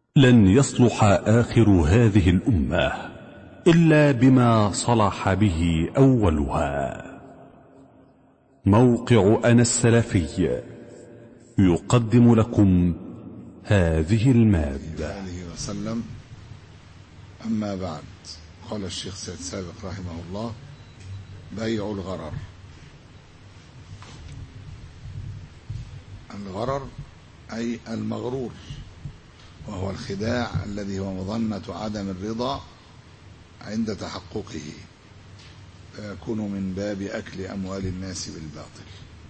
لن يصلح آخر هذه الأمة إلا بما صلح به أولها موقع أنا السلفي يقدم لكم هذه المادة عليه وسلم أما بعد قال الشيخ سيد سابق رحمه الله بيع الغرر الغرر أي المغرور وهو الخداع الذي هو مظنة عدم الرضا عند تحققه فيكون من باب أكل أموال الناس بالباطل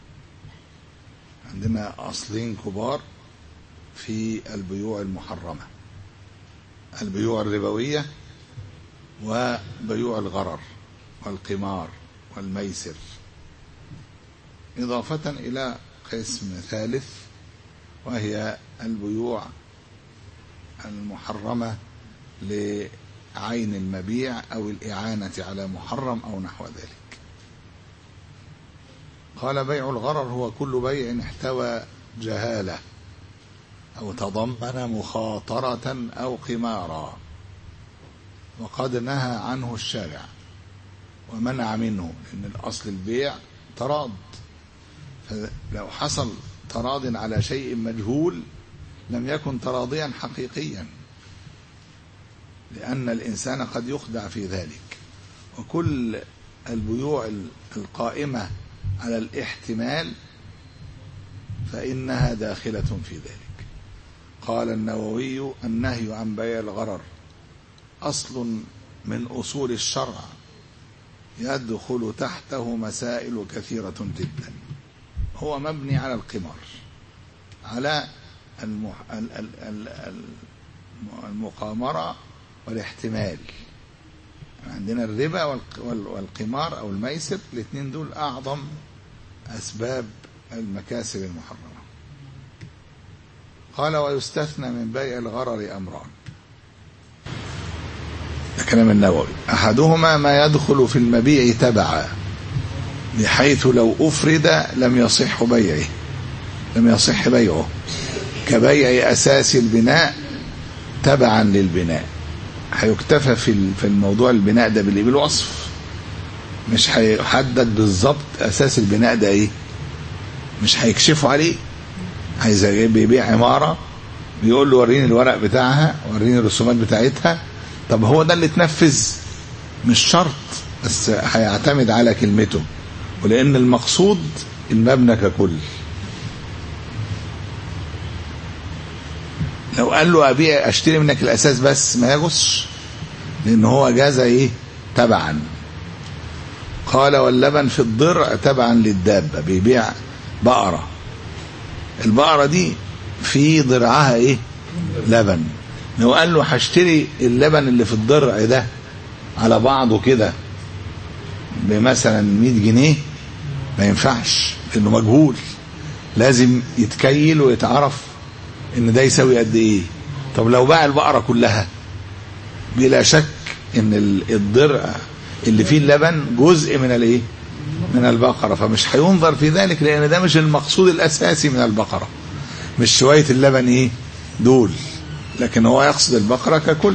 عندنا أصلين كبار في البيوع المحرمة البيوع الربوية وبيوع الغرر والقمار والميسر إضافة إلى قسم ثالث وهي البيوع المحرمة لعين المبيع أو الإعانة على محرم أو نحو ذلك قال بيع الغرر هو كل بيع احتوى جهالة أو تضمن مخاطرة أو قمارا وقد نهى عنه الشارع ومنع منه لأن الأصل البيع تراض فلو حصل تراض على شيء مجهول لم يكن تراضيا حقيقيا لأن الإنسان قد يخدع في ذلك وكل البيوع القائمة على الاحتمال فإنها داخلة في ذلك قال النووي النهي عن بيع الغرر أصل من أصول الشرع يدخل تحته مسائل كثيرة جدا هو مبني على القمار على المح... ال... ال... ال... المقامرة والاحتمال عندنا الربا وال... والقمار أو الميسر الاثنين دول أعظم أسباب المكاسب المحرمة قال ويستثنى من بيع الغرر أمران ده كلام النووي أحدهما ما يدخل في المبيع تبعا بحيث لو أفرد لم يصح بيعه لم يصح بيعه كبيع أساس البناء تبعا للبناء هيكتفى في في الموضوع البناء ده بالوصف مش هيحدد بالظبط أساس البناء ده إيه مش هيكشفوا عليه عايز بيبيع عمارة بيقول له وريني الورق بتاعها وريني الرسومات بتاعتها طب هو ده اللي اتنفذ مش شرط بس هيعتمد على كلمته ولأن المقصود المبنى ككل لو قال له أبيع أشتري منك الأساس بس ما يجوزش لأن هو جاز إيه تبعا قال واللبن في الضرع تبعا للدابة بيبيع بقرة البقرة دي في ضرعها إيه لبن لو قال له هشتري اللبن اللي في الضرع ده على بعضه كده بمثلا 100 جنيه ما ينفعش لانه مجهول لازم يتكيل ويتعرف ان ده يساوي قد ايه طب لو باع البقرة كلها بلا شك ان الضرع اللي فيه اللبن جزء من الايه من البقرة فمش هينظر في ذلك لان ده مش المقصود الاساسي من البقرة مش شوية اللبن ايه دول لكن هو يقصد البقرة ككل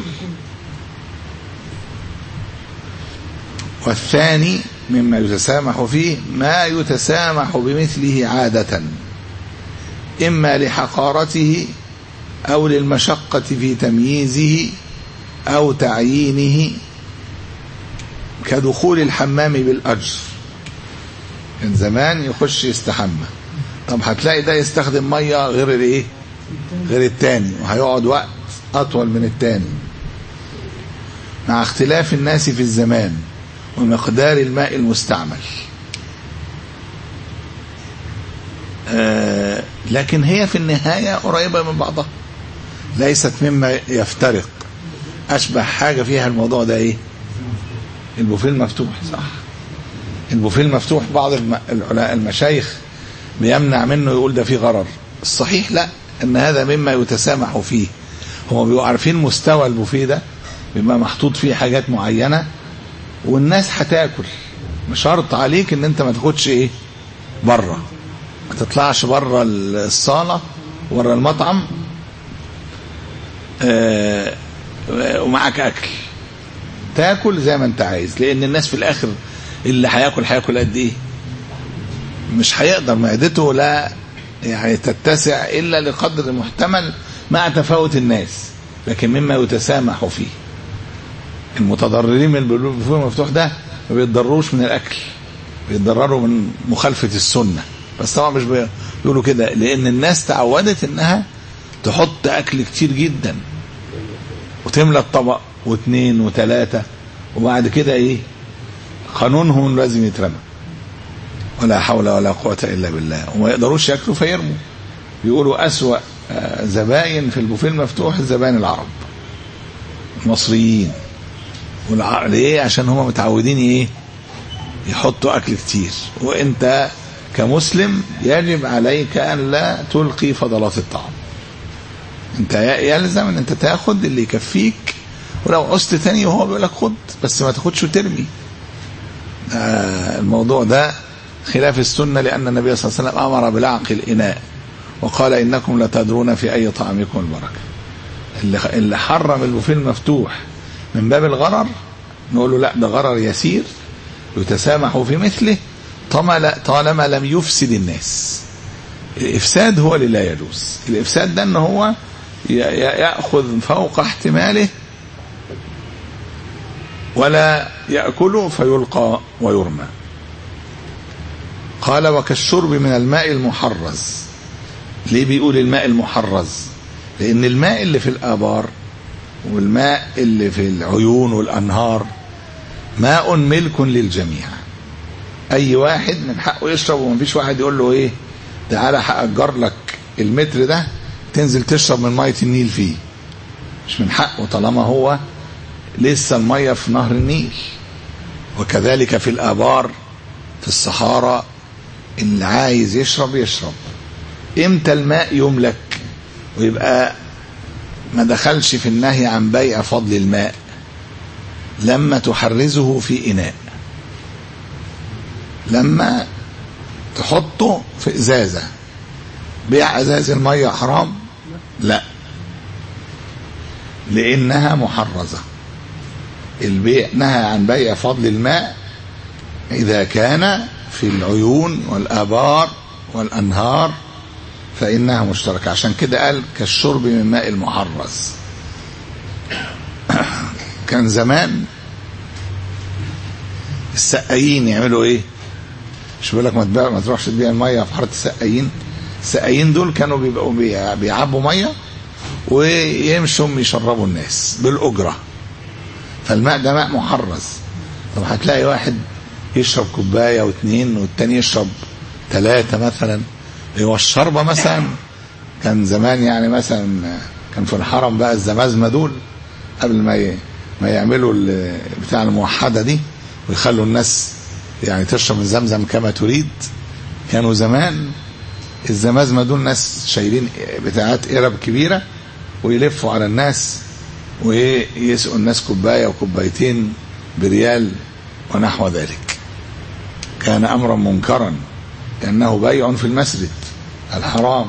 والثاني مما يتسامح فيه ما يتسامح بمثله عادة إما لحقارته أو للمشقة في تمييزه أو تعيينه كدخول الحمام بالأجر من زمان يخش يستحمى طب هتلاقي ده يستخدم مية غير الايه غير التاني وهيقعد وقت أطول من التاني مع اختلاف الناس في الزمان ومقدار الماء المستعمل آه لكن هي في النهاية قريبة من بعضها ليست مما يفترق أشبه حاجة فيها الموضوع ده إيه البوفيه المفتوح صح البوفيه المفتوح بعض المشايخ بيمنع منه يقول ده فيه غرر الصحيح لا ان هذا مما يتسامح فيه هم بيبقوا عارفين مستوى البوفيه ده بيبقى محطوط فيه حاجات معينه والناس هتاكل شرط عليك ان انت ما تاخدش ايه بره ما تطلعش بره الصاله بره المطعم آه ومعاك اكل تاكل زي ما انت عايز لان الناس في الاخر اللي هياكل هياكل قد ايه مش هيقدر معدته لا يعني تتسع الا لقدر محتمل مع تفاوت الناس لكن مما يتسامح فيه المتضررين من البلوغ المفتوح ده ما بيتضروش من الاكل بيتضرروا من مخالفه السنه بس طبعا مش بيقولوا كده لان الناس تعودت انها تحط اكل كتير جدا وتملى الطبق واثنين وثلاثه وبعد كده ايه قانونهم لازم يترمى ولا حول ولا قوه الا بالله وما يقدروش ياكلوا فيرموا بيقولوا اسوا زباين في البوفيه المفتوح الزباين العرب المصريين والع... ليه عشان هم متعودين ايه يحطوا اكل كتير وانت كمسلم يجب عليك ان لا تلقي فضلات الطعام انت يلزم ان انت تاخد اللي يكفيك ولو عوزت تاني وهو بيقول لك خد بس ما تاخدش وترمي آه الموضوع ده خلاف السنه لان النبي صلى الله عليه وسلم امر بلعق الاناء وقال انكم لتدرون في اي طعامكم البركه اللي اللي حرم البوفيه المفتوح من باب الغرر نقول له لا ده غرر يسير يتسامح في مثله طالما لم يفسد الناس الافساد هو اللي لا يجوز الافساد ده ان هو ياخذ فوق احتماله ولا ياكله فيلقى ويرمى قال وكالشرب من الماء المحرز ليه بيقول الماء المحرز لان الماء اللي في الابار والماء اللي في العيون والانهار ماء ملك للجميع اي واحد من حقه يشرب ومفيش واحد يقول له ايه تعالى هاجر لك المتر ده تنزل تشرب من ميه النيل فيه مش من حقه طالما هو لسه الميه في نهر النيل وكذلك في الابار في الصحراء اللي عايز يشرب يشرب امتى الماء يملك ويبقى ما دخلش في النهي عن بيع فضل الماء لما تحرزه في اناء لما تحطه في ازازه بيع ازاز الميه حرام لا لانها محرزه البيع نهى عن بيع فضل الماء اذا كان في العيون والابار والانهار فانها مشتركه عشان كده قال كالشرب من ماء المحرز كان زمان السقايين يعملوا ايه مش بيقول لك ما تبيع ما تروحش تبيع الميه في حاره السقايين السقايين دول كانوا بيبقوا بيعبوا ميه ويمشوا يشربوا الناس بالاجره فالماء ده ماء محرز طب هتلاقي واحد يشرب كوبايه واثنين والتاني يشرب ثلاثه مثلا هو الشربه مثلا كان زمان يعني مثلا كان في الحرم بقى الزمازمه دول قبل ما ما يعملوا بتاع الموحده دي ويخلوا الناس يعني تشرب من زمزم كما تريد كانوا زمان الزمازمه دول ناس شايلين بتاعات قرب كبيره ويلفوا على الناس ويسقوا الناس كوبايه وكوبايتين بريال ونحو ذلك كان امرا منكرا لانه بيع في المسجد الحرام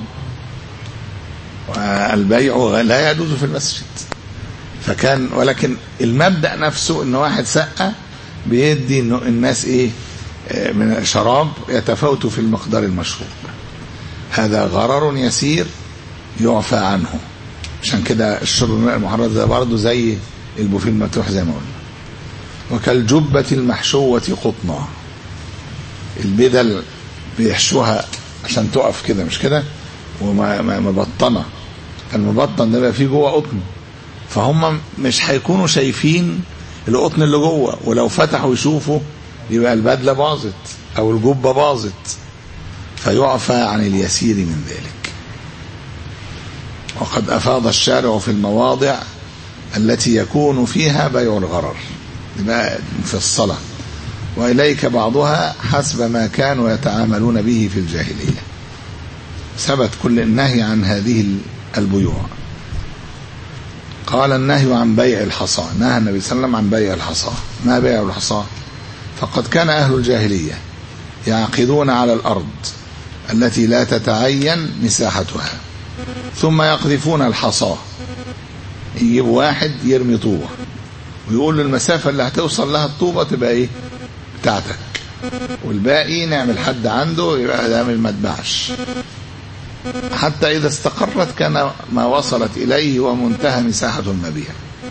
والبيع لا يجوز في المسجد فكان ولكن المبدا نفسه ان واحد سقى بيدي انه الناس ايه من شراب يتفاوت في المقدار المشروب هذا غرر يسير يعفى عنه عشان كده الشرب الماء المحرز ده برضه زي البوفيه المفتوح زي ما قلنا وكالجبة المحشوة قطنا البدل بيحشوها عشان تقف كده مش كده ومبطنة المبطن ده بقى فيه جوه قطن فهم مش هيكونوا شايفين القطن اللي جوه ولو فتحوا يشوفوا يبقى البدله باظت او الجبه باظت فيعفى عن اليسير من ذلك وقد افاض الشارع في المواضع التي يكون فيها بيع الغرر يبقى في الصلاه واليك بعضها حسب ما كانوا يتعاملون به في الجاهليه ثبت كل النهي عن هذه البيوع قال النهي عن بيع الحصى نهى النبي صلى الله عليه وسلم عن بيع الحصى ما بيع الحصى فقد كان أهل الجاهلية يعقدون على الأرض التي لا تتعين مساحتها ثم يقذفون الحصى يجيب واحد يرمي طوبة ويقول له المسافة اللي هتوصل لها الطوبة تبقى ايه بتاعتك والباقي نعمل حد عنده يبقى ده ما تباعش حتى إذا استقرت كان ما وصلت إليه ومنتهى مساحة المبيع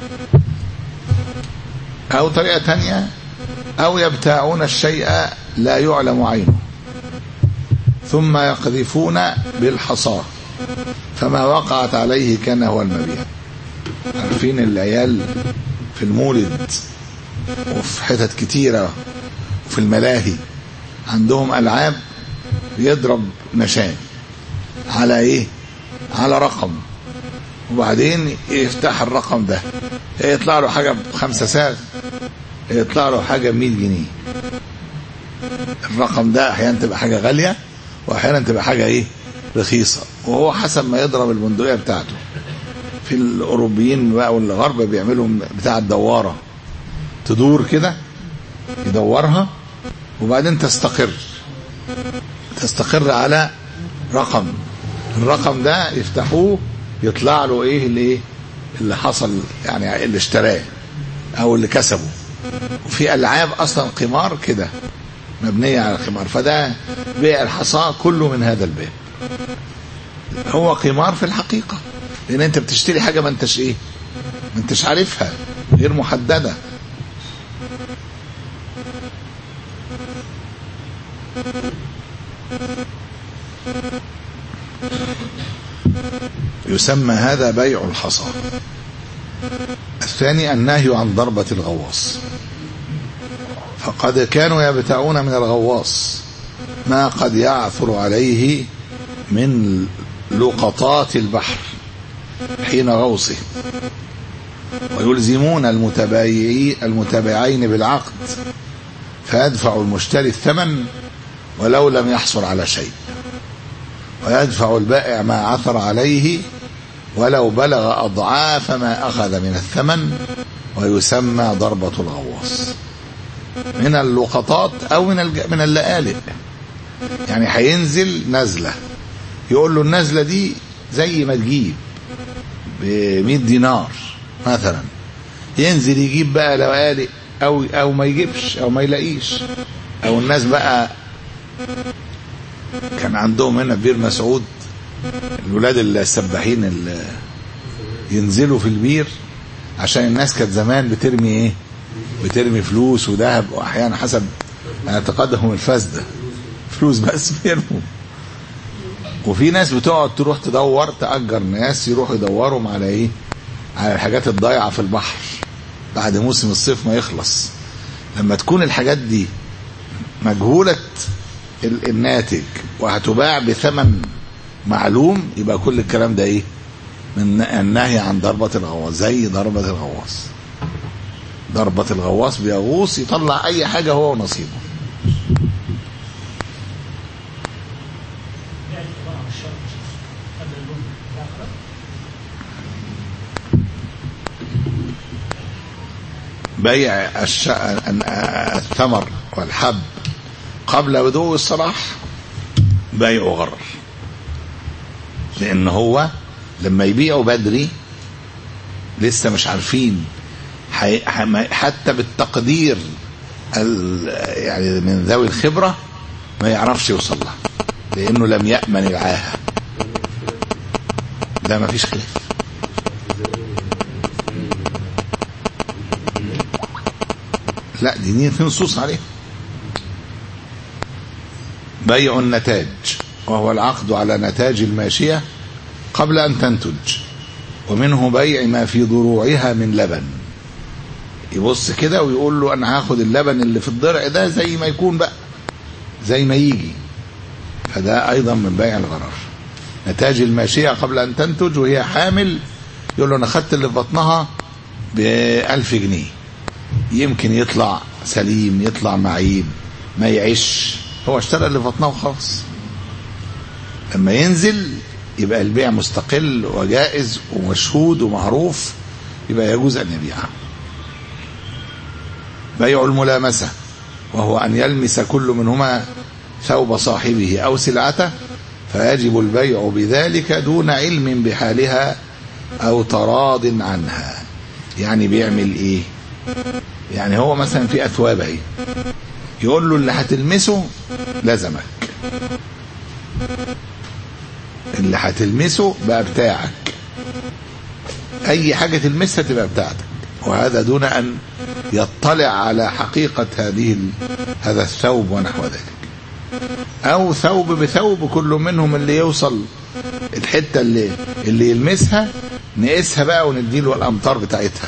أو طريقة تانية أو يبتاعون الشيء لا يعلم عينه ثم يقذفون بالحصاه فما وقعت عليه كان هو المبيع عارفين العيال في المولد وفي حتت كتيرة وفي الملاهي عندهم ألعاب يضرب نشان على ايه على رقم وبعدين يفتح الرقم ده يطلع له حاجة بخمسة ساغ يطلع له حاجة بمية جنيه الرقم ده احيانا تبقى حاجة غالية واحيانا تبقى حاجة ايه رخيصة وهو حسب ما يضرب البندقية بتاعته في الاوروبيين بقى والغرب بيعملوا بتاع الدوارة تدور كده يدورها وبعدين تستقر تستقر على رقم الرقم ده يفتحوه يطلع له ايه اللي ايه اللي حصل يعني اللي اشتراه او اللي كسبه وفي العاب اصلا قمار كده مبنيه على القمار فده بيع الحصاه كله من هذا الباب هو قمار في الحقيقه لان انت بتشتري حاجه ما انتش ايه ما انتش عارفها غير محدده يسمى هذا بيع الحصى الثاني النهي عن ضربة الغواص فقد كانوا يبتعون من الغواص ما قد يعثر عليه من لقطات البحر حين غوصه ويلزمون المتبايعين المتبايعين بالعقد فيدفع المشتري الثمن ولو لم يحصل على شيء ويدفع البائع ما عثر عليه ولو بلغ أضعاف ما أخذ من الثمن ويسمى ضربة الغواص من اللقطات أو من الج... من اللآلئ يعني هينزل نزلة يقول له النزلة دي زي ما تجيب ب 100 دينار مثلا ينزل يجيب بقى لآلئ أو أو ما يجيبش أو ما يلاقيش أو الناس بقى كان عندهم هنا في بير مسعود الولاد السباحين اللي ينزلوا في البير عشان الناس كانت زمان بترمي ايه بترمي فلوس وذهب واحيانا حسب اعتقادهم الفاسده فلوس بس بيرموا وفي ناس بتقعد تروح تدور تأجر ناس يروحوا يدوروا على ايه على الحاجات الضايعه في البحر بعد موسم الصيف ما يخلص لما تكون الحاجات دي مجهوله الناتج وهتباع بثمن معلوم يبقى كل الكلام ده ايه من النهي عن ضربة الغواص زي ضربة الغواص ضربة الغواص بيغوص يطلع اي حاجة هو ونصيبه بيع الش... الثمر والحب قبل بدو الصلاح بيع غرر لان هو لما يبيعوا بدري لسه مش عارفين حي... حتى بالتقدير ال... يعني من ذوي الخبرة ما يعرفش يوصل لها لانه لم يأمن العاهة ده ما فيش خلاف لا دي في نصوص عليه بيع النتاج وهو العقد على نتاج الماشية قبل أن تنتج ومنه بيع ما في ضروعها من لبن يبص كده ويقول له أنا هاخد اللبن اللي في الضرع ده زي ما يكون بقى زي ما يجي فده أيضا من بيع الغرر نتاج الماشية قبل أن تنتج وهي حامل يقول له أنا خدت اللي في بطنها بألف جنيه يمكن يطلع سليم يطلع معيب ما يعيش هو اشترى اللي في بطنه وخلاص لما ينزل يبقى البيع مستقل وجائز ومشهود ومعروف يبقى يجوز أن يبيعه بيع الملامسة وهو أن يلمس كل منهما ثوب صاحبه أو سلعته فيجب البيع بذلك دون علم بحالها أو تراض عنها يعني بيعمل إيه يعني هو مثلا في أثواب اهي يقول له اللي هتلمسه لزمك اللي هتلمسه بقى بتاعك أي حاجة تلمسها تبقى بتاعتك وهذا دون أن يطلع على حقيقة هذه ال... هذا الثوب ونحو ذلك أو ثوب بثوب كل منهم اللي يوصل الحتة اللي اللي يلمسها نقيسها بقى ونديله الأمطار بتاعتها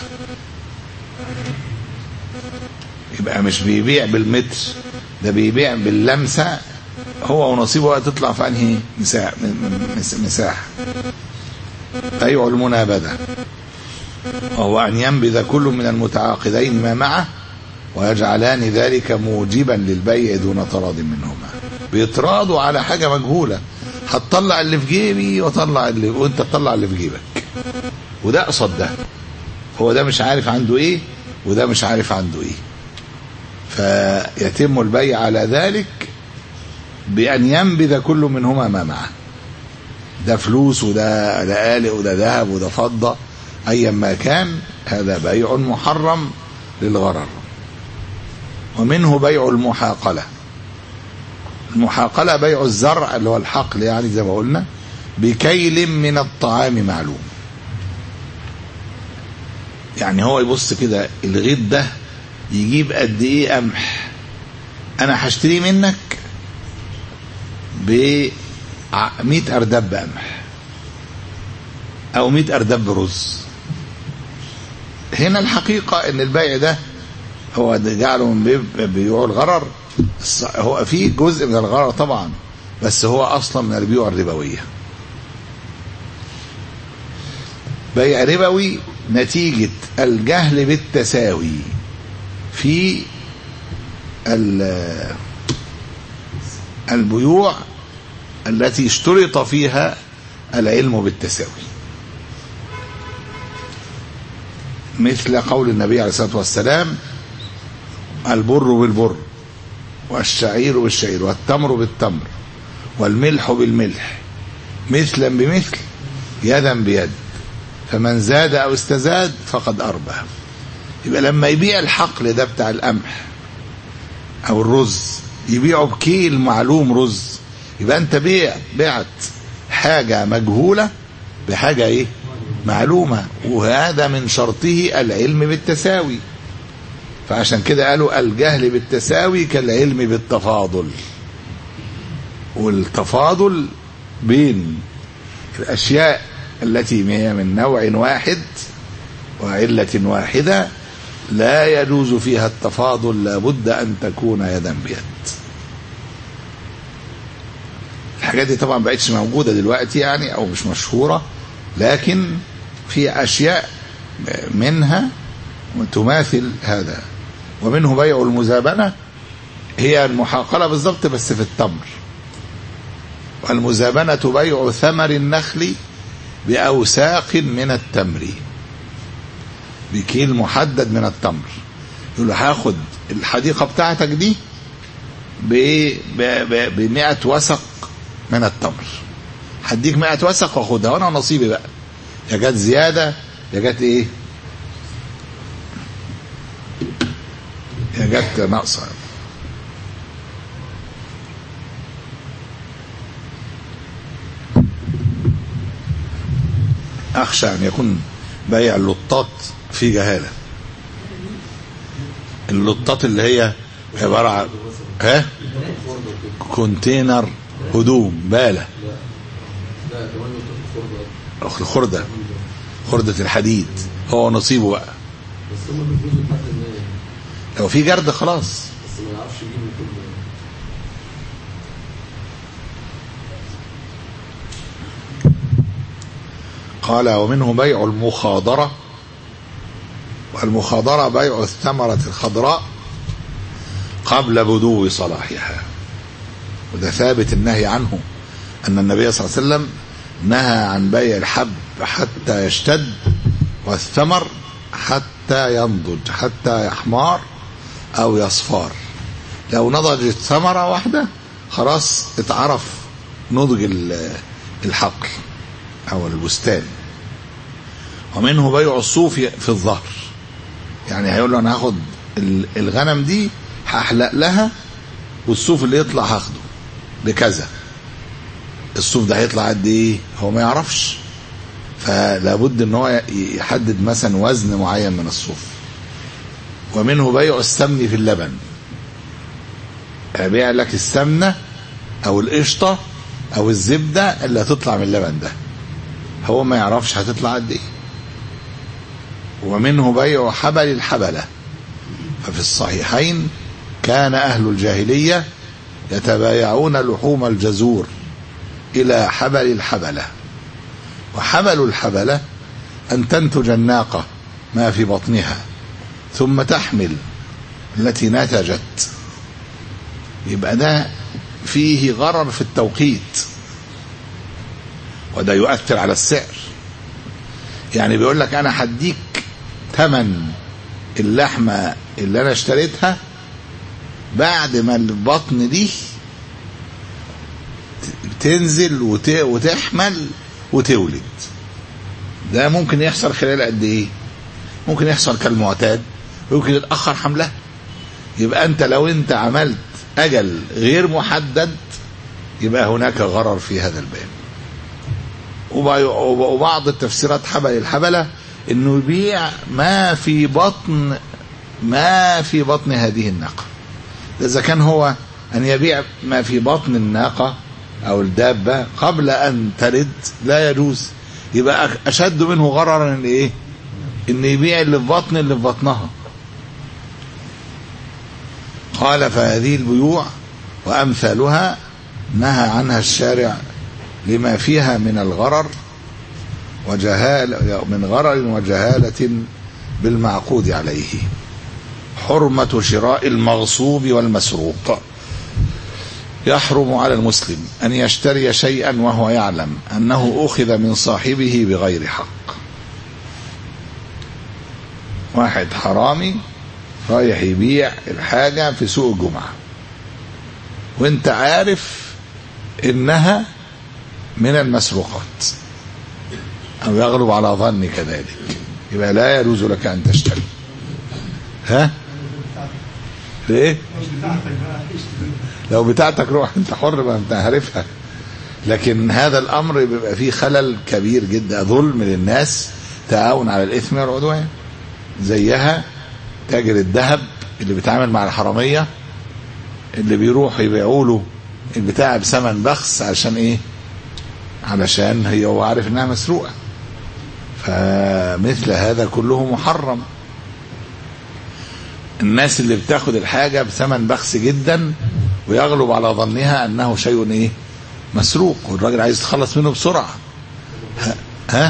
يبقى مش بيبيع بالمتر ده بيبيع باللمسة هو ونصيبه تطلع في أنهي مساحة مساحة بيع المنابذة وهو أن ينبذ كل من المتعاقدين ما معه ويجعلان ذلك موجبا للبيع دون تراض منهما بيتراضوا على حاجة مجهولة هتطلع اللي في جيبي وطلع اللي وانت تطلع اللي في جيبك وده قصد ده هو ده مش عارف عنده ايه وده مش عارف عنده ايه فيتم البيع على ذلك بأن ينبذ كل منهما ما معه ده فلوس وده لآلئ وده ذهب وده فضة أيا ما كان هذا بيع محرم للغرر ومنه بيع المحاقلة المحاقلة بيع الزرع اللي هو الحقل يعني زي ما قلنا بكيل من الطعام معلوم يعني هو يبص كده الغيط ده يجيب قد ايه قمح انا هشتريه منك ب 100 اردب قمح او 100 اردب رز هنا الحقيقة ان البيع ده هو جعله من بيوع الغرر هو فيه جزء من الغرر طبعا بس هو اصلا من البيوع الربوية بيع ربوي نتيجة الجهل بالتساوي في البيوع التي اشترط فيها العلم بالتساوي مثل قول النبي عليه الصلاة والسلام البر بالبر والشعير بالشعير والتمر بالتمر والملح بالملح مثلا بمثل يدا بيد فمن زاد أو استزاد فقد أربى يبقى لما يبيع الحقل ده بتاع القمح أو الرز يبيعه بكيل معلوم رز يبقى أنت بيع بعت حاجة مجهولة بحاجة إيه معلومة وهذا من شرطه العلم بالتساوي فعشان كده قالوا الجهل بالتساوي كالعلم بالتفاضل والتفاضل بين الأشياء التي هي من نوع واحد وعلة واحدة لا يجوز فيها التفاضل لابد أن تكون يدا بيد الحاجات دي طبعا بقتش موجودة دلوقتي يعني أو مش مشهورة لكن في أشياء منها تماثل هذا ومنه بيع المزابنة هي المحاقلة بالضبط بس في التمر والمزابنة بيع ثمر النخل بأوساق من التمر بكيل محدد من التمر يقول له هاخد الحديقة بتاعتك دي ب 100 وسق من التمر هديك 100 وسق واخدها وانا نصيبي بقى يا جت زيادة يا جت ايه يا جت ناقصة أخشى أن يكون بيع اللطات في جهالة اللطات اللي هي عبارة عن ها كونتينر هدوم بالة الخردة خردة الحديد هو نصيبه بقى لو في جرد خلاص بس ما يعرفش يجيب من كل قال ومنه بيع المخاضرة والمخاضرة بيع الثمرة الخضراء قبل بدو صلاحها وده ثابت النهي عنه أن النبي صلى الله عليه وسلم نهى عن بيع الحب حتى يشتد والثمر حتى ينضج حتى يحمار أو يصفار لو نضجت ثمرة واحدة خلاص اتعرف نضج الحقل أو البستان ومنه بيع الصوف في الظهر يعني هيقول له انا هاخد ال- الغنم دي هحلق لها والصوف اللي يطلع هاخده بكذا الصوف ده هيطلع قد ايه هو ما يعرفش فلا بد ان هو يحدد مثلا وزن معين من الصوف ومنه بيع السمن في اللبن ابيع لك السمنه او القشطه او الزبده اللي هتطلع من اللبن ده هو ما يعرفش هتطلع قد ايه ومنه بيع حبل الحبله ففي الصحيحين كان اهل الجاهليه يتبايعون لحوم الجزور الى حبل الحبله وحبل الحبله ان تنتج الناقه ما في بطنها ثم تحمل التي نتجت يبقى ده فيه غرر في التوقيت وده يؤثر على السعر يعني بيقول لك انا هديك ثمن اللحمه اللي انا اشتريتها بعد ما البطن دي تنزل وت- وتحمل وتولد ده ممكن يحصل خلال قد ايه ممكن يحصل كالمعتاد ممكن يتاخر حملها يبقى انت لو انت عملت اجل غير محدد يبقى هناك غرر في هذا الباب وب- وبعض التفسيرات حبل الحبله انه يبيع ما في بطن ما في بطن هذه الناقه اذا كان هو ان يبيع ما في بطن الناقه او الدابه قبل ان تلد لا يجوز يبقى اشد منه غررا ان ايه ان يبيع اللي في بطن اللي في بطنها قال فهذه البيوع وامثالها نهى عنها الشارع لما فيها من الغرر وجهالة من غرر وجهالة بالمعقود عليه حرمة شراء المغصوب والمسروق يحرم على المسلم أن يشتري شيئا وهو يعلم أنه أخذ من صاحبه بغير حق واحد حرامي رايح يبيع الحاجة في سوق الجمعة وانت عارف انها من المسروقات او يغلب على ظني كذلك يبقى لا يجوز لك ان تشتري ها ليه لو بتاعتك روح انت حر ما انت عارفها لكن هذا الامر بيبقى فيه خلل كبير جدا ظلم للناس تعاون على الاثم والعدوان زيها تاجر الذهب اللي بيتعامل مع الحراميه اللي بيروحوا يبيعوا له البتاع بثمن بخس علشان ايه علشان هي هو عارف انها مسروقه فمثل هذا كله محرم الناس اللي بتاخد الحاجة بثمن بخس جدا ويغلب على ظنها انه شيء ايه مسروق والراجل عايز يتخلص منه بسرعة ها, ها؟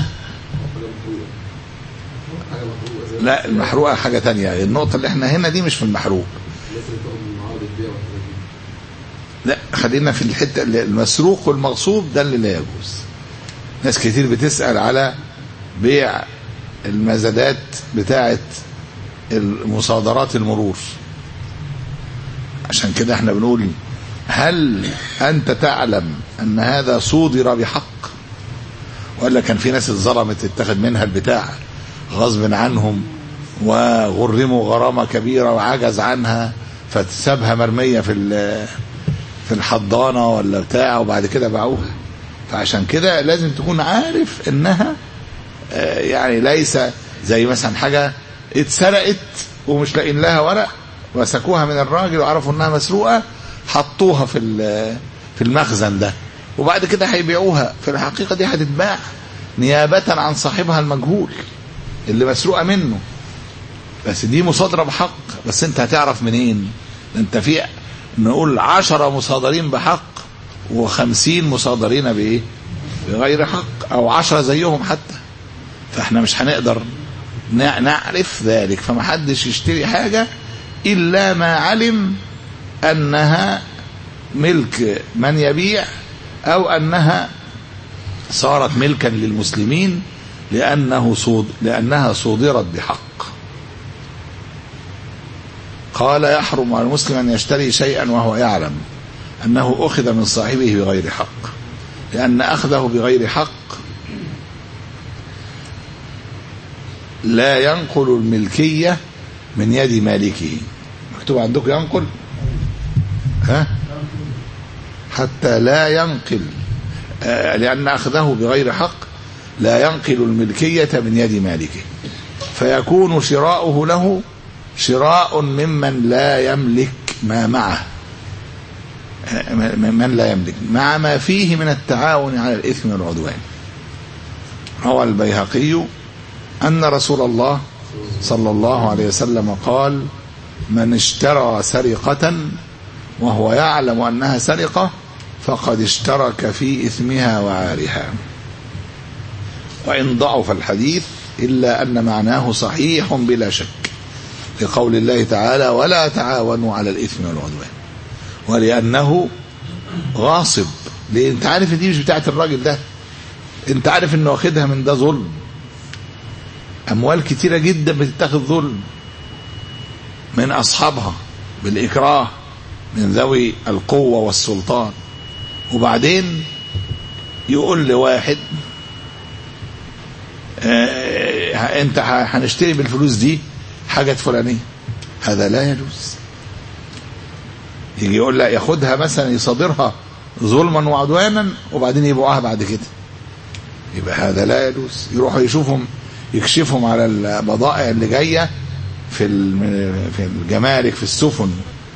حاجه مفروضه زي لا المحروقة حاجة تانية النقطة اللي احنا هنا دي مش في المحروق الناس اللي بتاخد من معارض البيع والحاجات دي لا خلينا في الحته اللي المسروق والمغصوب ده اللي لا يجوز ناس كتير بتسال على بيع المزادات بتاعه المصادرات المرور عشان كده احنا بنقول هل انت تعلم ان هذا صودر بحق ولا كان في ناس اتظلمت اتخذ منها البتاع غصب عنهم وغرموا غرامه كبيره وعجز عنها فسابها مرميه في ال- في الحضانه ولا بتاع وبعد كده باعوها فعشان كده لازم تكون عارف انها آه، يعني ليس زي مثلا حاجه اتسرقت ومش لاقيين لها ورق مسكوها من الراجل وعرفوا انها مسروقه حطوها في ال- في المخزن ده وبعد كده هيبيعوها في الحقيقه دي هتتباع نيابه عن صاحبها المجهول اللي مسروقه منه بس دي مصادره بحق بس انت هتعرف منين ده انت في نقول عشرة مصادرين بحق وخمسين مصادرين بايه بغير حق او عشرة زيهم حتى فاحنا مش هنقدر نع- نعرف ذلك فمحدش يشتري حاجة الا ما علم انها ملك من يبيع او انها صارت ملكا للمسلمين لانه صود لانها صودرت بحق قال يحرم على المسلم ان يشتري شيئا وهو يعلم انه اخذ من صاحبه بغير حق لان اخذه بغير حق لا ينقل الملكية من يد مالكه مكتوب عندكم ينقل ها حتى لا ينقل آه، لأن أخذه بغير حق لا ينقل الملكية من يد مالكه فيكون شراؤه له شراء ممن لا يملك ما معه آه، من لا يملك مع ما فيه من التعاون على الإثم والعدوان روى البيهقي أن رسول الله صلى الله عليه وسلم قال من اشترى سرقة وهو يعلم أنها سرقة فقد اشترك في إثمها وعارها وإن ضعف الحديث إلا أن معناه صحيح بلا شك لقول الله تعالى ولا تعاونوا على الإثم والعدوان ولأنه غاصب ليه انت عارف دي مش بتاعت الراجل ده انت عارف انه واخدها من ده ظلم اموال كتيرة جدا بتتاخد ظلم من اصحابها بالاكراه من ذوي القوة والسلطان وبعدين يقول لواحد اه انت هنشتري بالفلوس دي حاجة فلانية هذا لا يجوز يجي يقول لا ياخدها مثلا يصادرها ظلما وعدوانا وبعدين يبيعوها بعد كده يبقى هذا لا يجوز يروحوا يشوفهم يكشفهم على البضائع اللي جايه في في الجمارك في السفن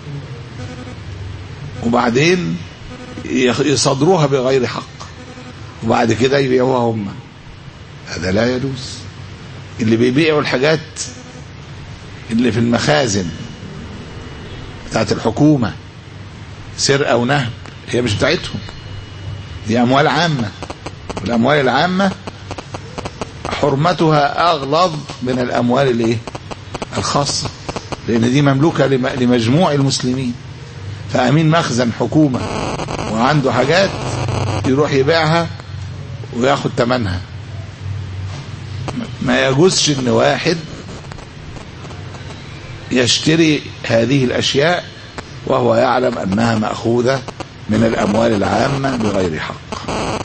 وبعدين يصدروها بغير حق وبعد كده يبيعوها هم هذا لا يجوز اللي بيبيعوا الحاجات اللي في المخازن بتاعت الحكومة سرقة ونهب هي مش بتاعتهم دي أموال عامة والأموال العامة حرمتها أغلظ من الأموال الايه الخاصة لأن دي مملوكة لمجموع المسلمين فأمين مخزن حكومة وعنده حاجات يروح يبيعها وياخد ثمنها ما يجوزش ان واحد يشتري هذه الاشياء وهو يعلم انها ماخوذه من الاموال العامه بغير حق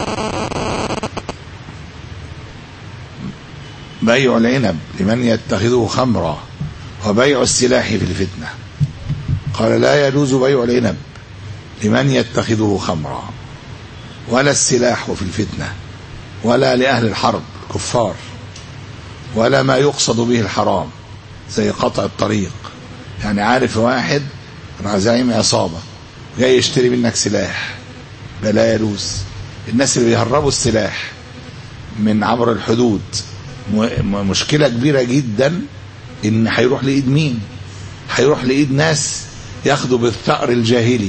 بيع العنب لمن يتخذه خمرا وبيع السلاح في الفتنه قال لا يجوز بيع العنب لمن يتخذه خمرا ولا السلاح في الفتنه ولا لاهل الحرب كفار ولا ما يقصد به الحرام زي قطع الطريق يعني عارف واحد زعيم عصابة جاي يشتري منك سلاح بلا يجوز الناس اللي بيهربوا السلاح من عبر الحدود مشكلة كبيرة جدا ان هيروح لايد مين هيروح لايد ناس ياخدوا بالثأر الجاهلي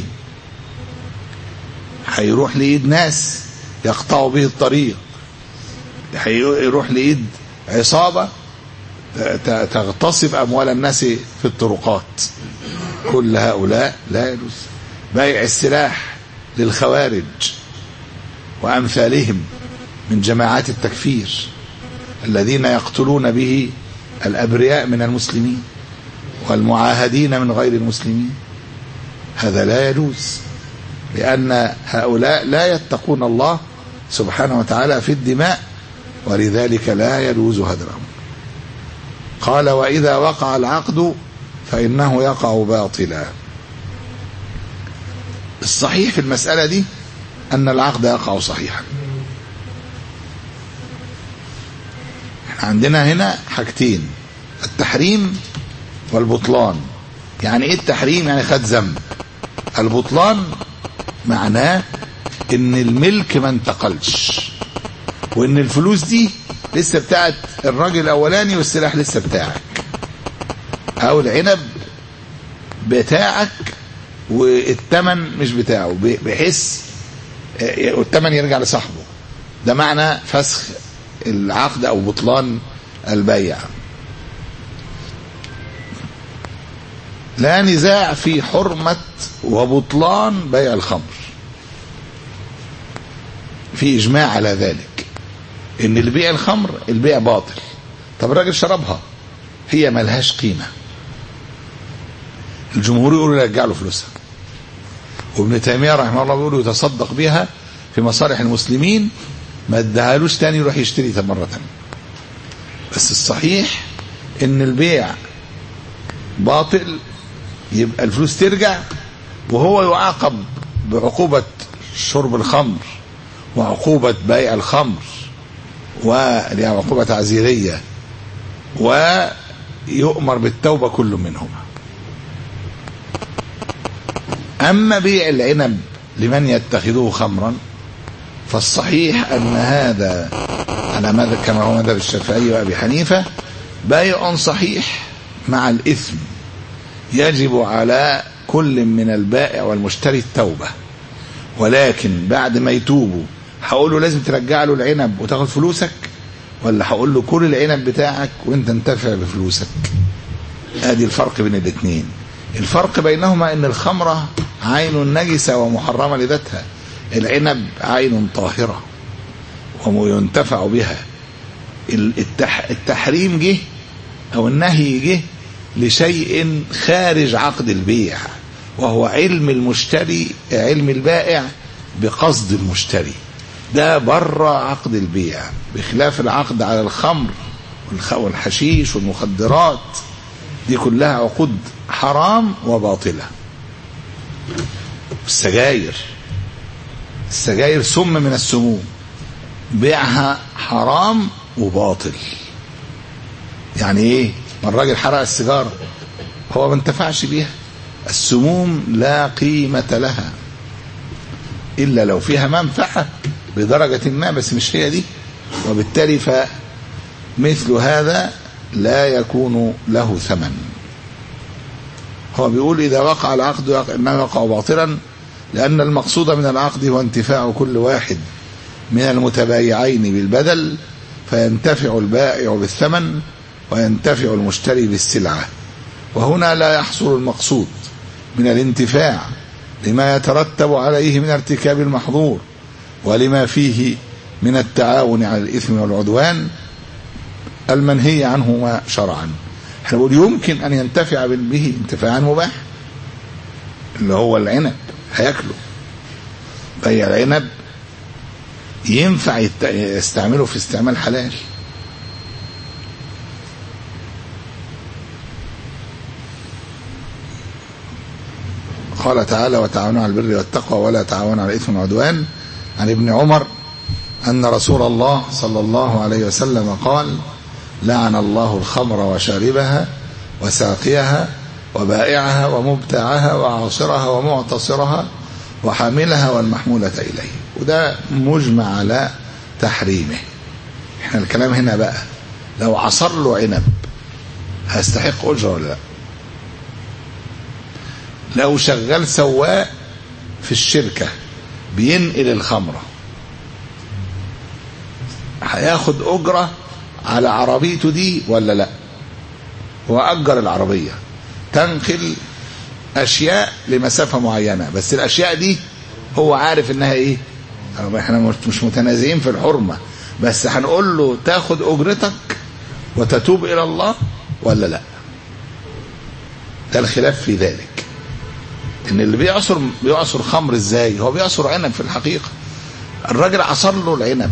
هيروح لايد ناس يقطعوا به الطريق هيروح لايد عصابة تغتصب أموال الناس في الطرقات كل هؤلاء لا يجوز بيع السلاح للخوارج وأمثالهم من جماعات التكفير الذين يقتلون به الأبرياء من المسلمين والمعاهدين من غير المسلمين هذا لا يجوز لأن هؤلاء لا يتقون الله سبحانه وتعالى في الدماء ولذلك لا يجوز هذا الأمر قال وإذا وقع العقد فإنه يقع باطلا الصحيح في المسألة دي أن العقد يقع صحيحا احنا عندنا هنا حاجتين التحريم والبطلان يعني ايه التحريم يعني خد ذنب البطلان معناه ان الملك ما انتقلش وان الفلوس دي لسه بتاعت الراجل الاولاني والسلاح لسه بتاعك او العنب بتاعك والثمن مش بتاعه بحيث والثمن يرجع لصاحبه ده معنى فسخ العقد او بطلان البيع لا نزاع في حرمة وبطلان بيع الخمر في اجماع على ذلك ان اللي بيع الخمر البيع باطل طب الراجل شربها هي ملهاش قيمة الجمهور يقولوا يرجع له فلوسها وابن تيمية رحمه الله بيقول يتصدق بها في مصالح المسلمين ما ادهالوش تاني يروح يشتري مرة تانية بس الصحيح ان البيع باطل يبقى الفلوس ترجع وهو يعاقب بعقوبة شرب الخمر وعقوبة بيع الخمر ولي عقوبة تعزيرية ويؤمر بالتوبة كل منهما أما بيع العنب لمن يتخذه خمرا فالصحيح أن هذا على ماذا كما هو مذهب الشافعي وأبي حنيفة بيع صحيح مع الإثم يجب على كل من البائع والمشتري التوبة ولكن بعد ما يتوبوا هقول له لازم ترجع له العنب وتاخد فلوسك ولا هقول له كل العنب بتاعك وانت انتفع بفلوسك ادي الفرق بين الاثنين الفرق بينهما ان الخمرة عين نجسة ومحرمة لذاتها العنب عين طاهرة وينتفع بها التح التحريم جه او النهي جه لشيء خارج عقد البيع وهو علم المشتري علم البائع بقصد المشتري ده بره عقد البيع بخلاف العقد على الخمر والحشيش والمخدرات دي كلها عقود حرام وباطلة السجاير السجاير سم من السموم بيعها حرام وباطل يعني ايه ما الراجل حرق السيجاره هو ما انتفعش بيها السموم لا قيمة لها إلا لو فيها منفعة بدرجة ما بس مش هي دي وبالتالي فمثل هذا لا يكون له ثمن هو بيقول إذا وقع العقد إنه يقع باطلا لأن المقصود من العقد هو انتفاع كل واحد من المتبايعين بالبدل فينتفع البائع بالثمن وينتفع المشتري بالسلعة وهنا لا يحصل المقصود من الانتفاع لما يترتب عليه من ارتكاب المحظور ولما فيه من التعاون على الإثم والعدوان المنهي عنهما شرعا احنا بنقول يمكن أن ينتفع به انتفاعا مباح اللي هو العنب هياكله بيع العنب ينفع يستعمله في استعمال حلال قال تعالى وتعاونوا على البر والتقوى ولا تعاونوا على الاثم والعدوان عن ابن عمر ان رسول الله صلى الله عليه وسلم قال لعن الله الخمر وشاربها وساقيها وبائعها ومبتعها وعاصرها ومعتصرها وحاملها والمحمولة إليه وده مجمع على تحريمه احنا الكلام هنا بقى لو عصر له عنب هيستحق أجرة ولا لا لو شغال سواق في الشركة بينقل الخمرة هياخد أجرة على عربيته دي ولا لا هو أجر العربية تنقل أشياء لمسافة معينة بس الأشياء دي هو عارف إنها إيه احنا مش متنازعين في الحرمة بس هنقول له تاخد أجرتك وتتوب إلى الله ولا لا ده الخلاف في ذلك ان اللي بيعصر بيعصر خمر ازاي هو بيعصر عنب في الحقيقة الراجل عصر له العنب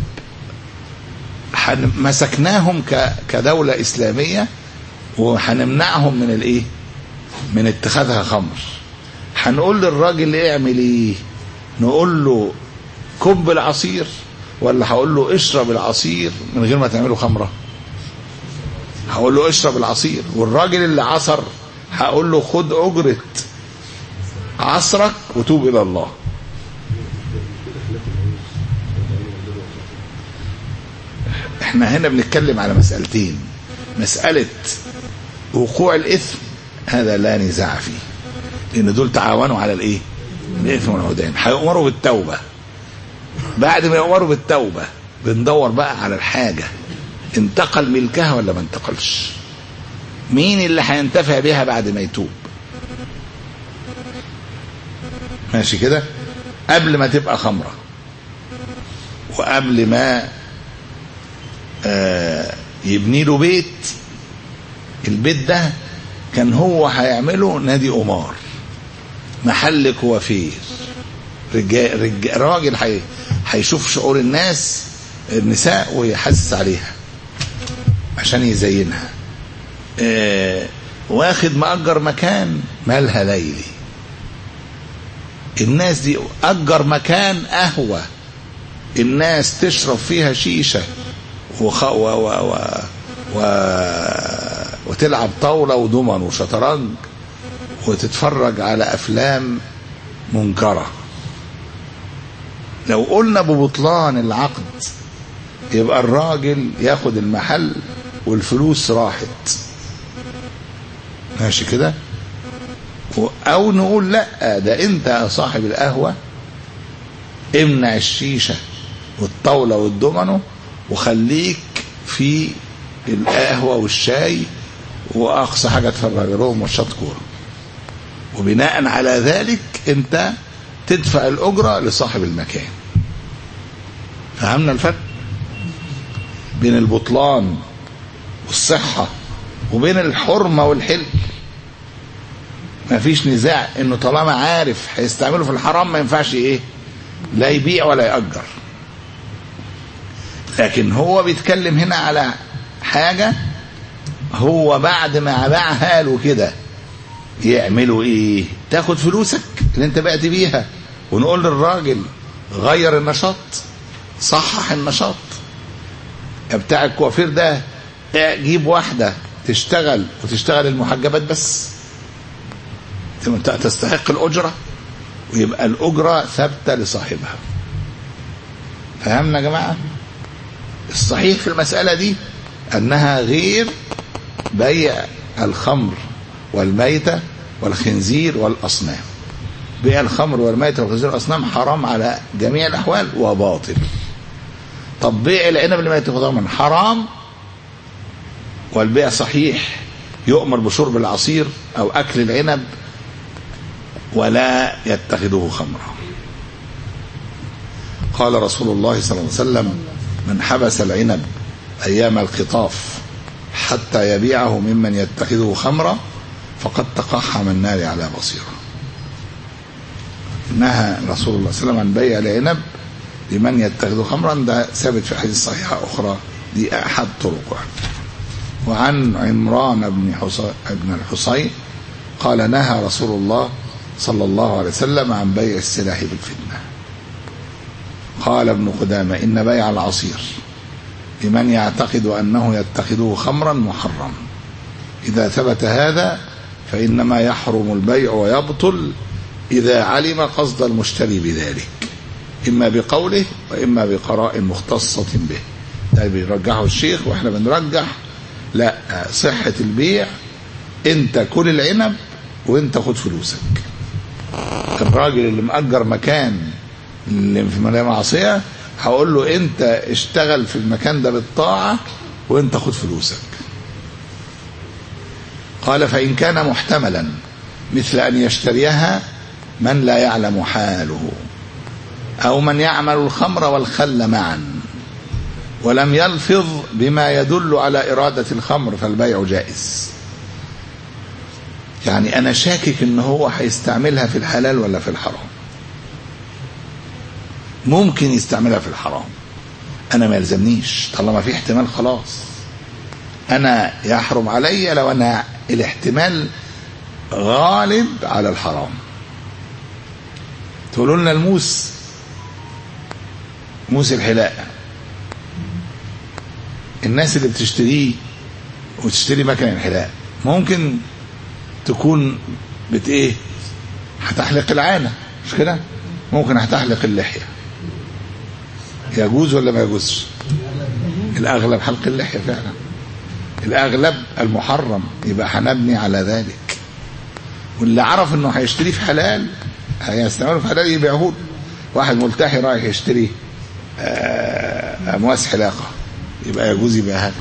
مسكناهم كدولة إسلامية وهنمنعهم من الايه من اتخاذها خمر هنقول للراجل اعمل ايه نقول له كب العصير ولا هقول له اشرب العصير من غير ما تعمله خمره هقول له اشرب العصير والراجل اللي عصر هقول له خد اجره عصرك وتوب الى الله احنا هنا بنتكلم على مسألتين مسألة وقوع الإثم هذا لا نزاع فيه لأن دول تعاونوا على الإيه الإثم والعدوان هيؤمروا بالتوبة بعد ما يؤمروا بالتوبة بندور بقى على الحاجة انتقل ملكها ولا ما انتقلش مين اللي هينتفع بها بعد ما يتوب ماشي كده قبل ما تبقى خمرة وقبل ما آه يبني له بيت البيت ده كان هو هيعمله نادي قمار محل كوافير رجال رجال راجل حي هيشوف شعور الناس النساء ويحسس عليها عشان يزينها آه واخد مأجر مكان مالها ليلي الناس دي أجر مكان قهوة الناس تشرب فيها شيشة وخ... و... و... و... و... وتلعب طاولة ودومن وشطرنج وتتفرج على أفلام منكرة لو قلنا ببطلان العقد يبقى الراجل ياخد المحل والفلوس راحت ماشي كده او نقول لا ده انت يا صاحب القهوه امنع الشيشه والطاوله والدومينو وخليك في القهوه والشاي واقصى حاجه تفرج لهم ماتشات كوره وبناء على ذلك انت تدفع الاجره لصاحب المكان فهمنا الفرق بين البطلان والصحه وبين الحرمه والحل ما فيش نزاع انه طالما عارف هيستعمله في الحرام ما ينفعش ايه لا يبيع ولا يأجر لكن هو بيتكلم هنا على حاجة هو بعد ما باعها له كده يعملوا ايه تاخد فلوسك اللي انت بعت بيها ونقول للراجل غير النشاط صحح النشاط بتاع الكوافير ده جيب واحدة تشتغل وتشتغل المحجبات بس تستحق الأجرة ويبقى الأجرة ثابتة لصاحبها فهمنا يا جماعة الصحيح في المسألة دي أنها غير بيع الخمر والميتة والخنزير والأصنام بيع الخمر والميتة والخنزير والأصنام حرام على جميع الأحوال وباطل طب بيع العنب اللي ميت ضمن حرام والبيع صحيح يؤمر بشرب العصير أو أكل العنب ولا يتخذه خمرا قال رسول الله صلى الله عليه وسلم من حبس العنب أيام القطاف حتى يبيعه ممن يتخذه خمرا فقد تقحم النار على بصيرة نهى رسول الله صلى الله عليه وسلم عن بيع العنب لمن يتخذه خمرا ده ثابت في حديث صحيحة أخرى دي أحد طرقه وعن عمران بن حصين بن الحصين قال نهى رسول الله صلى الله عليه وسلم عن بيع السلاح بالفتنة قال ابن قدامة إن بيع العصير لمن يعتقد أنه يتخذه خمرا محرم إذا ثبت هذا فإنما يحرم البيع ويبطل إذا علم قصد المشتري بذلك إما بقوله وإما بقراء مختصة به ده بيرجحه الشيخ وإحنا بنرجح لا صحة البيع أنت كل العنب وأنت خد فلوسك الراجل اللي مأجر مكان اللي في معصية هقول له أنت اشتغل في المكان ده بالطاعة وأنت خد فلوسك قال فإن كان محتملا مثل أن يشتريها من لا يعلم حاله أو من يعمل الخمر والخل معا ولم يلفظ بما يدل على إرادة الخمر فالبيع جائز يعني أنا شاكك إن هو هيستعملها في الحلال ولا في الحرام ممكن يستعملها في الحرام أنا ما يلزمنيش طالما في احتمال خلاص أنا يحرم علي لو أنا الاحتمال غالب على الحرام تقولوا لنا الموس موس الحلاقه الناس اللي بتشتريه وتشتري مكنه الحلاق ممكن تكون بت ايه هتحلق العانه مش كده ممكن هتحلق اللحيه يجوز ولا ما يجوزش الاغلب حلق اللحيه فعلا الاغلب المحرم يبقى هنبني على ذلك واللي عرف انه هيشتريه في حلال هيستعمله في حلال يبيعه له واحد ملتحي رايح يشتري امواس حلاقه يبقى يجوز يبقى هذا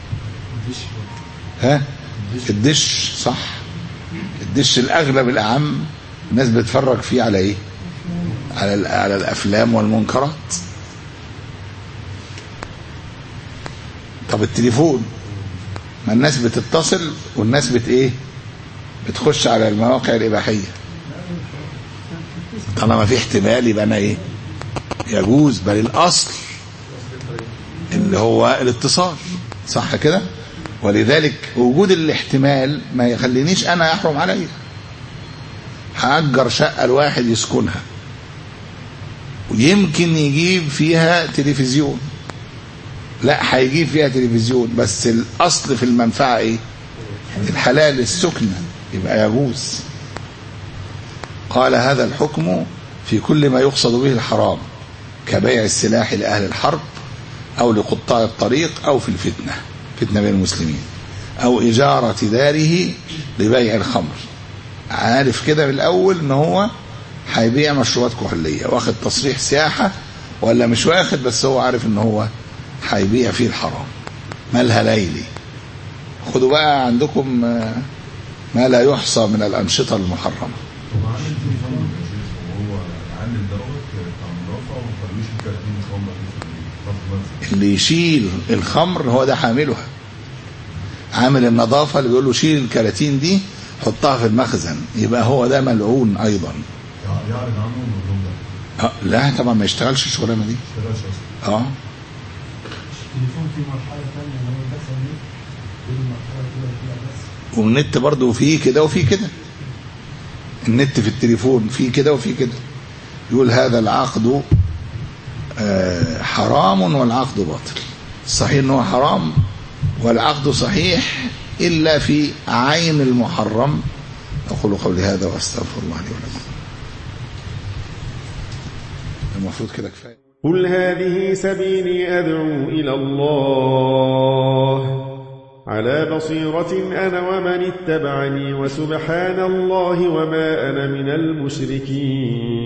ها الدش صح الدش الاغلب الاعم الناس بتتفرج فيه على ايه على على الافلام والمنكرات طب التليفون ما الناس بتتصل والناس بت ايه بتخش على المواقع الاباحيه طالما في احتمال يبقى انا ايه يجوز بل الاصل اللي هو الاتصال صح كده ولذلك وجود الاحتمال ما يخلينيش انا يحرم عليا هأجر شقة الواحد يسكنها ويمكن يجيب فيها تلفزيون لا هيجيب فيها تلفزيون بس الاصل في المنفعه ايه الحلال السكنه يبقى يجوز قال هذا الحكم في كل ما يقصد به الحرام كبيع السلاح لاهل الحرب او لقطاع الطريق او في الفتنه فتنه بين المسلمين او اجاره داره لبيع الخمر عارف كده من الاول ان هو هيبيع مشروبات كحوليه واخد تصريح سياحه ولا مش واخد بس هو عارف ان هو هيبيع فيه الحرام مالها ليلي خدوا بقى عندكم ما لا يحصى من الأنشطة المحرمة هو عامل تليفون وهو عامل دوت بتاع النظافه ومخلوش الكراتين يخمر في المنزل اللي يشيل الخمر هو ده حاملها عامل النظافة اللي بيقول له شيل الكراتين دي حطها في المخزن يبقى هو ده ملعون أيضا يعرض عنه ونقول ده آه لا طبعا ما يشتغلش الشغلانة دي ما اشتغلش اصلا اه التليفون في مرحلة ثانية اللي هو الدخل دي دي المرحلة الأولى فيها بس والنت برضه فيه كده وفيه كده النت في التليفون فيه كده وفيه كده يقول هذا العقد آه، حرام والعقد باطل صحيح ان هو حرام والعقد صحيح الا في عين المحرم اقول قولي هذا واستغفر الله لي ولكم المفروض كده كفايه قل هذه سبيلي أدعو إلى الله على بصيرة أنا ومن اتبعني وسبحان الله وما أنا من المشركين